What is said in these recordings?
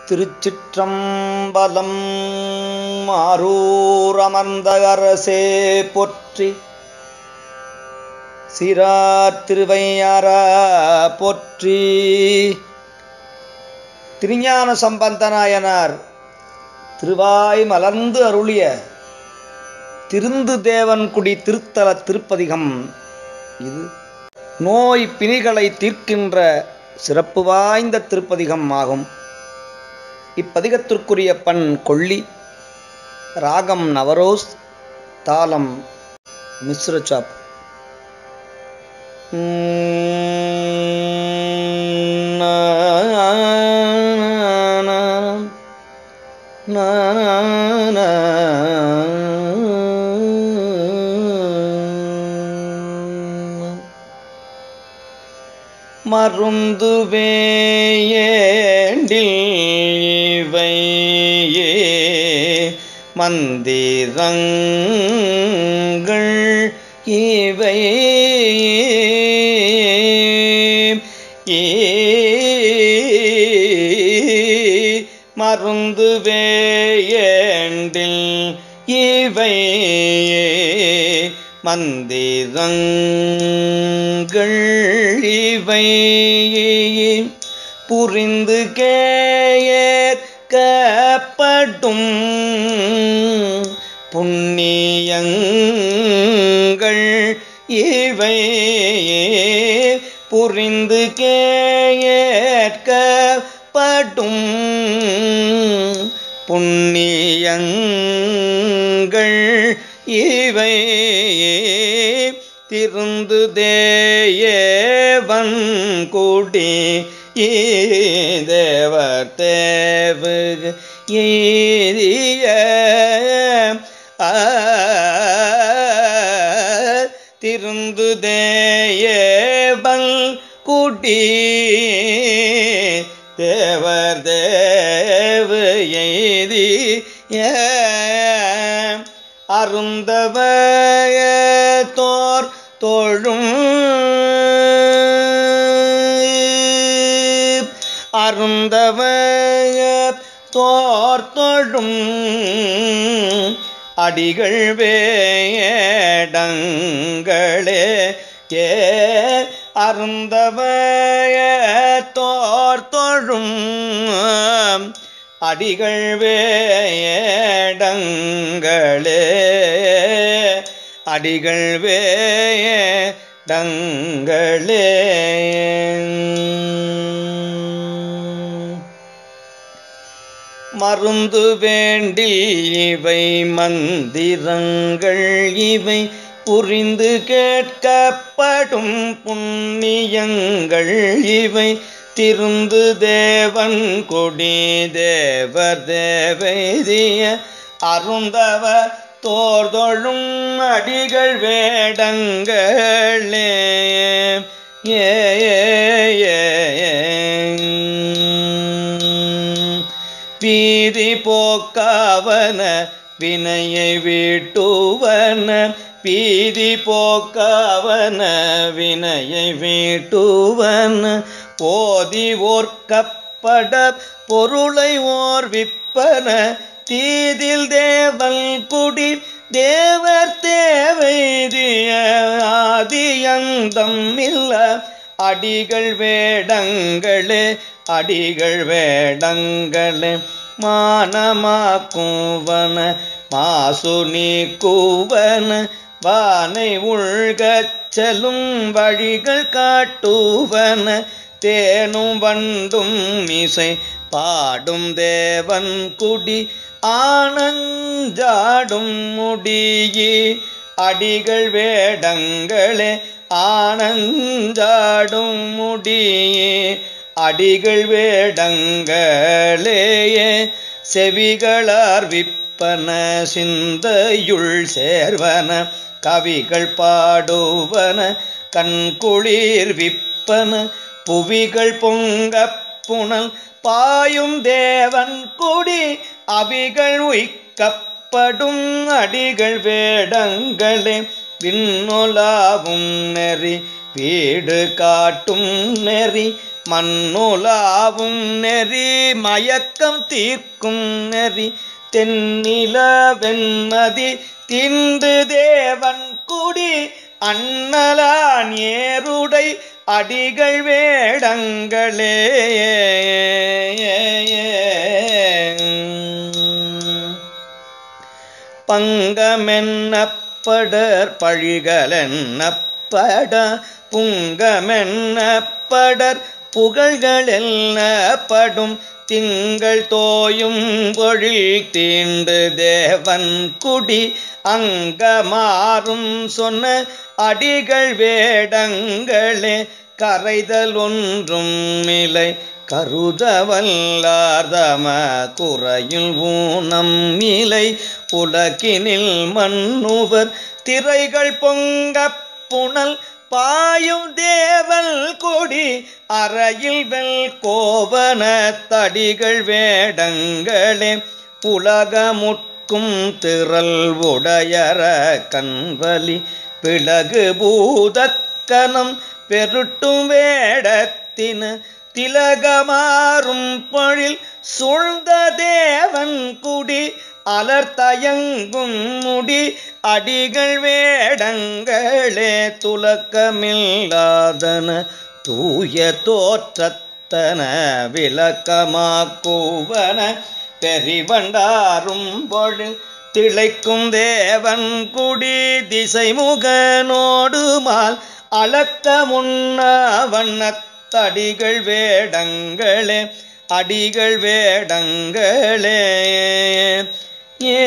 திருச்சிற்றம்பலம் ஆரூர் அமர்ந்த அரசே போற்றி சிறார் திருவையாரா போற்றி திருஞான சம்பந்தநாயனார் திருவாய் மலர்ந்து அருளிய திருந்து தேவன்குடி திருத்தல திருப்பதிகம் இது நோய் பிணிகளை தீர்க்கின்ற சிறப்பு வாய்ந்த திருப்பதிகம் ஆகும் இப்பதிகத்திற்குரிய பண் கொள்ளி ராகம் நவரோஸ் தாளம் மிஸ்ரச்சாப் மருந்துவேண்டில் இவையே மந்திரங்கள் இவை ஏ மருந்து வேண்டில் இவை மந்திரங்கள் இவை புரிந்து கேட்கப்படும் புண்ணியங்கள் இவை புரிந்து கேட்கப்படும் புண்ணியங்கள் இவை திருந்து தேவன் கூடி தேவர் தேவு ஏறிய திருந்து தேவன் கூட்டி தேவர் தேவு எய்திய அருந்தவய தோர் தோழும் அருந்தவய தோர் தொழும் அடிகள் வேடங்களே ஏ அருந்தவய தோர் தொழும் அடிகள் வேடங்களே அடிகள் வேடங்களே மருந்து வேண்டில் இவை மந்திரங்கள் இவை புரிந்து கேட்கப்படும் புண்ணியங்கள் இவை திருந்து தேவன் கொடி தேவர் தேவைதிய அருந்தவ தோர்தொழும் அடிகள் வேடங்களே ஏ பீதி போக்காவன வினையை வீட்டுவன பீதி போக்காவன வினையை வீட்டுவன போதி ஓர்க்கப்பட பொருளை ஓர் விற்பன தீதில் தேவல் குடி தேவர் தேவைதிய ஆதியந்தம் இல்ல அடிகள் வேடங்களே அடிகள் வேடங்களே மானமாக்குவன மாசு நீக்குவன வானை உள்கச் செல்லும் வழிகள் காட்டுவன தேனும் வண்டும் இசை பாடும் தேவன் குடி ஆனஞ்சாடும் முடியே அடிகள் வேடங்களே ஆனஞ்சாடும் முடியே அடிகள் வேடங்களேயே செவிகளார் விப்பன சிந்தையுள் சேர்வன கவிகள் பாடுவன கண்குளிர் விப்பன புவிகள் பொங்க புனல் பாயும் தேவன் குடி அவிகள் உய்க்கப்படும் அடிகள் வேடங்களே விண்ணொலாவும் நெறி வீடு காட்டும் நெறி மண்ணுலாவும் நெறி மயக்கம் தீர்க்கும் நெறி தென்னில வெண்மதி திண்டு தேவன் குடி அண்ணலான் ஏருடை அடிகள் வேடங்களே பங்கமென்னப்படர் பழிகளென்னப்பட புங்கமென்னப்படர் புகழ்கள் என்னப்படும் திங்கள் தோயும் பொழில் தீண்டு தேவன் குடி அங்கமாறும் சொன்ன அடிகள் வேடங்களே கரைதல் ஒன்றும் இலை கருதவல்லார்தம குறையில் ஊனம் இலை உலகினில் மண்ணுவர் திரைகள் பொங்கப் புனல் பாயும் தேவல் கொடி அறையில் வெல் கோவன தடிகள் வேடங்களே உலகமுட்கும் திரள் உடையர கண்வலி பிளகு பூதக்கனம் பெருட்டும் வேடத்தின திலகமாறும் பொழில் சூழ்ந்த தேவன் குடி அலர்த்தயங்கும் முடி அடிகள் வேடங்களே துலக்கமில்லாதன தூய தோற்றத்தன விளக்கமாக்குவன பெரிவண்டாரும் பொழில் திளைக்கும் தேவன் குடி திசைமுகனோடுமால் அளக்க முன்ன வண்ணத்தடிகள் வேடங்களே அடிகள் வேடங்களே ஏ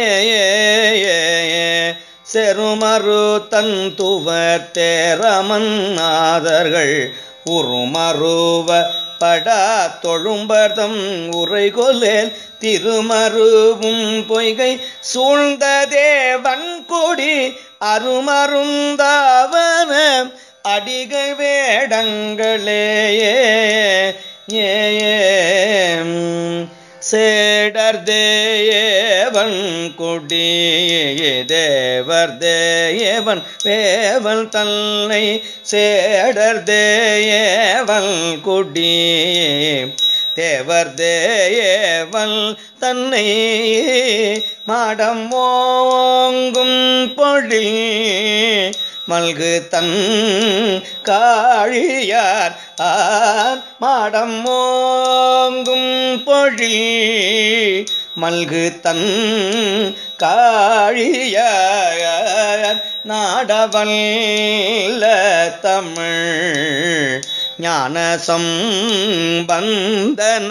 செருமரு தந்துவர் தேரமன்னாதர்கள் உருமருவ படா தொழும்பதம் உரைகொலேல் திருமருவும் பொய்கை சூழ்ந்த தேவன் கொடி அருமருந்தாவன அடிகள் வேடங்களே ஏ சேடர் தேவன் கொடி தேவர் தேவன் வேவல் தன்னை சேடர் தேவன் கொடி தேவர் தேவல் தன்னை மாடம் ஓங்கும் பொழி மல்கு தன் காழியார் ஆர் மாடம் ஓங்கும் பொழி மல்கு தன் காழியார் நாடவல்ல தமிழ் ஞான சம்பந்தன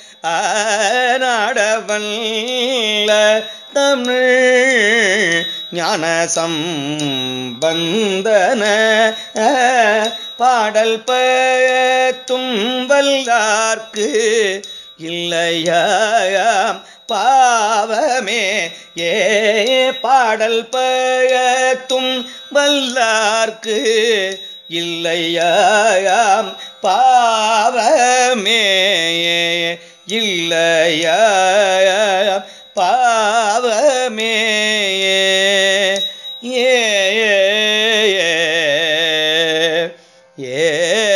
நாடவல்ல தமிழ் ஞான சம்பந்தன பாடல் பத்தும் வல்லார்க்கு இல்லையாம் பாவமே ஏ பாடல் பத்தும் வல்லார்க்கு இல்லையாம் பாவமே இல்லையாம் பாவமே ஏ ஏ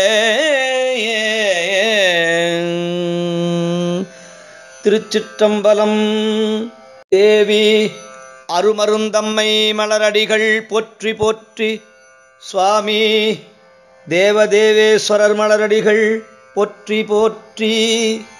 திருச்சிற்றம்பலம் தேவி அருமருந்தம்மை மலரடிகள் போற்றி போற்றி சுவாமி தேவதேவேஸ்வரர் மலரடிகள் போற்றி போற்றி